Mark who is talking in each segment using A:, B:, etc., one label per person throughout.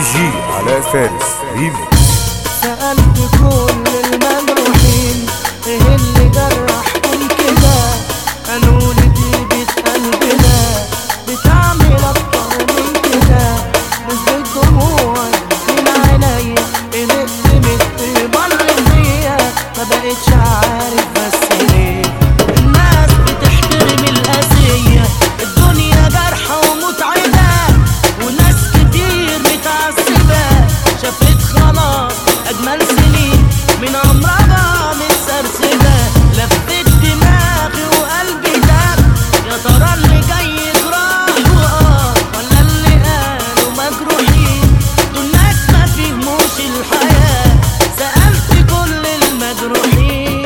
A: جي علاء فارس ريميكس
B: سألت كل المجروحين ايه اللي جرحكم كده قالوا لي دي بيت قلبنا بتعمل اكتر من كده نزلت دموعي من عينيا قلقت من الطيبة اللي فيا ما بقتش عارف بس ليه الناس بتحترم القاسية الدنيا جارحة ومتعبة وناس كتير متعذبة شافت خلاص أجمل سنين من عمرها متسرسبة لفت دماغي وقلبي داب يا ترى اللي جاي يجرح وقار ولا اللي قالوا مجروحين دول ناس ما فهموش الحياة سألت كل المجروحين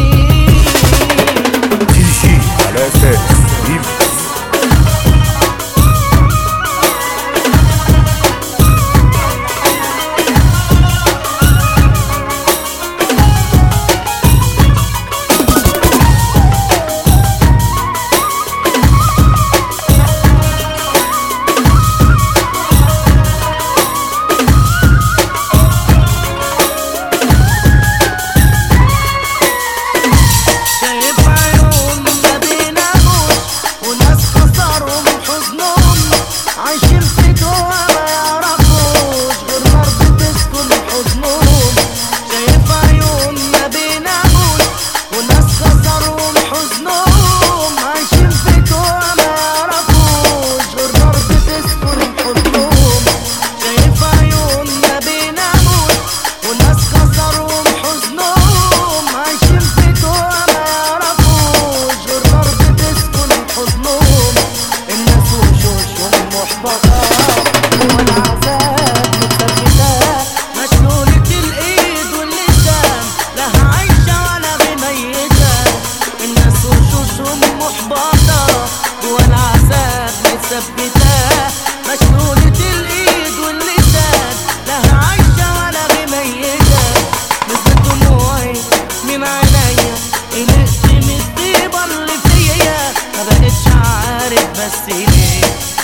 A: دي جي علاء فارس ريميكس
B: شايف عيون ما بيناموش وناس خسرهم حزنهم عايشين في جوا ما يعرفوش غير نار بتسكن حزنهم شايف عيون ما بيناموش وناس خسرهم حزنهم عايشين في جوا ما يعرفوش غير نار بتسكن حزنهم شايف عيون ما بيناموش وناس خسرهم حزنهم عايشين في جوا ما يعرفوش غير نار بتسكن حزنهم الناس وشوشهم محبطة جوا العذاب متثبتة مشلولة الإيد واللسان لا عايشة ولا ميتة الناس وشوشهم محبطة جوا العذاب متثبتة مشلولة الإيد واللسان لا عايشة ولا ميتة نزلت دموعي من عينيا قلقت من الطيبة اللي فيا ما بقتش عارف بس ليه